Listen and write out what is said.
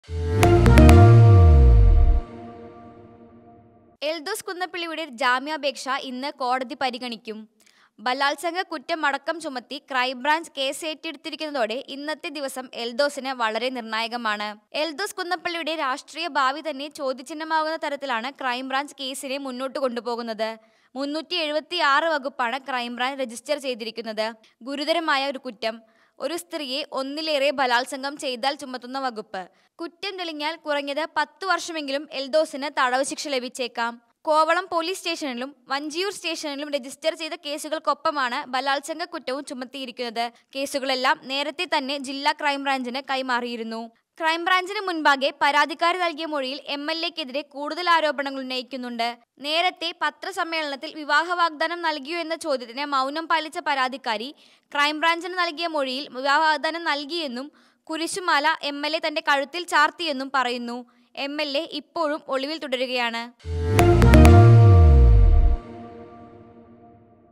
എൽദോസ് കുന്നപ്പിള്ളിയുടെ ജാമ്യാപേക്ഷ ഇന്ന് കോടതി പരിഗണിക്കും ബലാത്സംഗ കുറ്റം അടക്കം ചുമത്തി ക്രൈംബ്രാഞ്ച് കേസ് ഏറ്റെടുത്തിരിക്കുന്നതോടെ ഇന്നത്തെ ദിവസം എൽദോസിന് വളരെ നിർണായകമാണ് എൽദോസ് കുന്നപ്പള്ളിയുടെ രാഷ്ട്രീയ ഭാവി തന്നെ ചോദ്യചിഹ്നമാകുന്ന തരത്തിലാണ് ക്രൈംബ്രാഞ്ച് കേസിനെ മുന്നോട്ട് കൊണ്ടുപോകുന്നത് മുന്നൂറ്റി എഴുപത്തി ആറ് വകുപ്പാണ് ക്രൈംബ്രാഞ്ച് രജിസ്റ്റർ ചെയ്തിരിക്കുന്നത് ഗുരുതരമായ ഒരു കുറ്റം ഒരു സ്ത്രീയെ ഒന്നിലേറെ ബലാത്സംഗം ചെയ്താൽ ചുമത്തുന്ന വകുപ്പ് കുറ്റം തെളിഞ്ഞാൽ കുറഞ്ഞത് പത്തു വർഷമെങ്കിലും എൽദോസിന് തടവ് ശിക്ഷ ലഭിച്ചേക്കാം കോവളം പോലീസ് സ്റ്റേഷനിലും വഞ്ചിയൂർ സ്റ്റേഷനിലും രജിസ്റ്റർ ചെയ്ത കേസുകൾക്കൊപ്പമാണ് ബലാത്സംഗ കുറ്റവും ചുമത്തിയിരിക്കുന്നത് കേസുകളെല്ലാം നേരത്തെ തന്നെ ജില്ലാ ക്രൈംബ്രാഞ്ചിന് കൈമാറിയിരുന്നു ക്രൈംബ്രാഞ്ചിന് മുൻപാകെ പരാതിക്കാരി നൽകിയ മൊഴിയിൽ എം എൽ എക്കെതിരെ കൂടുതൽ ആരോപണങ്ങൾ ഉന്നയിക്കുന്നുണ്ട് നേരത്തെ പത്രസമ്മേളനത്തിൽ വിവാഹ വാഗ്ദാനം നൽകിയോ എന്ന ചോദ്യത്തിന് മൗനം പാലിച്ച പരാതിക്കാരി ക്രൈംബ്രാഞ്ചിന് നൽകിയ മൊഴിയിൽ വിവാഹ വാഗ്ദാനം നൽകിയെന്നും കുരിശുമാല എം എൽ എ തന്റെ കഴുത്തിൽ ചാർത്തിയെന്നും പറയുന്നു എം എൽ എ ഇപ്പോഴും ഒളിവിൽ തുടരുകയാണ്